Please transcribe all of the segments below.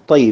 طيب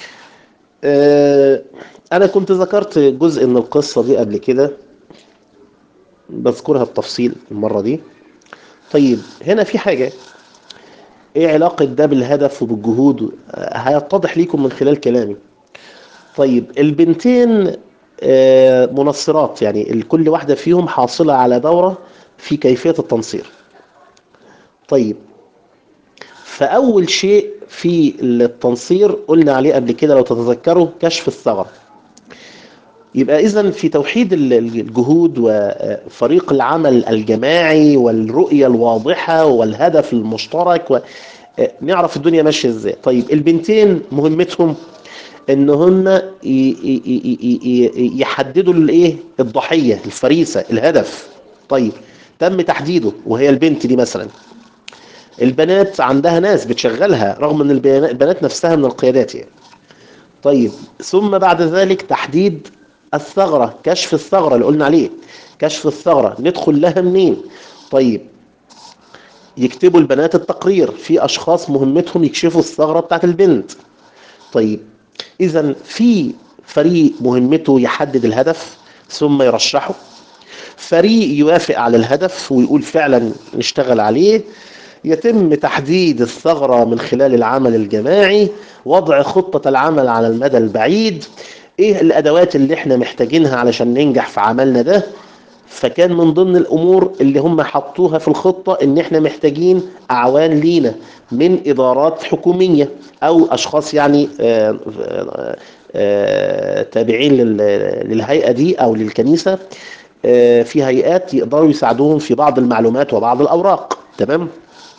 آه انا كنت ذكرت جزء من القصة دي قبل كده بذكرها بتفصيل المرة دي طيب هنا في حاجة ايه علاقة ده بالهدف وبالجهود آه، هيتضح ليكم من خلال كلامي طيب البنتين آه، منصرات يعني ال- كل واحدة فيهم حاصلة على دورة في كيفية التنصير طيب فأول شيء في التنصير قلنا عليه قبل كده لو تتذكروا كشف الثغرة يبقى إذا في توحيد ال- ال- الجهود وفريق العمل الجماعي والرؤية الواضحة والهدف المشترك و... نعرف الدنيا ماشية ازاي طيب البنتين مهمتهم ان هن ي- ي- ي- ي- ي- يحددوا الايه الضحية الفريسة الهدف طيب تم تحديده وهي البنت دي مثلا البنات عندها ناس بتشغلها رغم ان البنا- البنات نفسها من القيادات يعني طيب ثم بعد ذلك تحديد الثغرة كشف الثغرة اللي قلنا عليه كشف الثغرة ندخل لها منين طيب يكتبوا البنات التقرير في أشخاص مهمتهم يكشفوا الثغرة بتاعت البنت طيب إذا في فريق مهمته يحدد الهدف ثم يرشحه فريق يوافق على الهدف ويقول فعلا نشتغل عليه يتم تحديد الثغرة من خلال العمل الجماعي وضع خطة العمل على المدى البعيد ايه الادوات اللي احنا محتاجينها علشان ننجح في عملنا ده فكان من ضمن الامور اللي هم حطوها في الخطة ان احنا محتاجين اعوان لينا من ادارات حكومية او اشخاص يعني آه، آه، آه، تابعين لل- للهيئة دي او للكنيسة آه، في هيئات يقدروا يساعدوهم في بعض المعلومات وبعض الاوراق تمام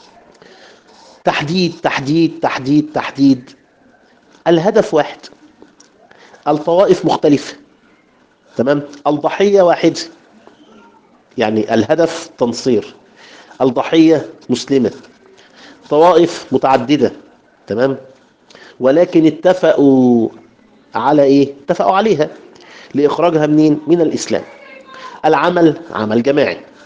تحديد تحديد تحديد تحديد الهدف واحد الطوائف مختلفة تمام الضحية واحدة يعني الهدف تنصير الضحية مسلمة طوائف متعددة تمام ولكن اتفقوا على ايه اتفقوا عليها لإخراجها منين من الإسلام العمل عمل جماعي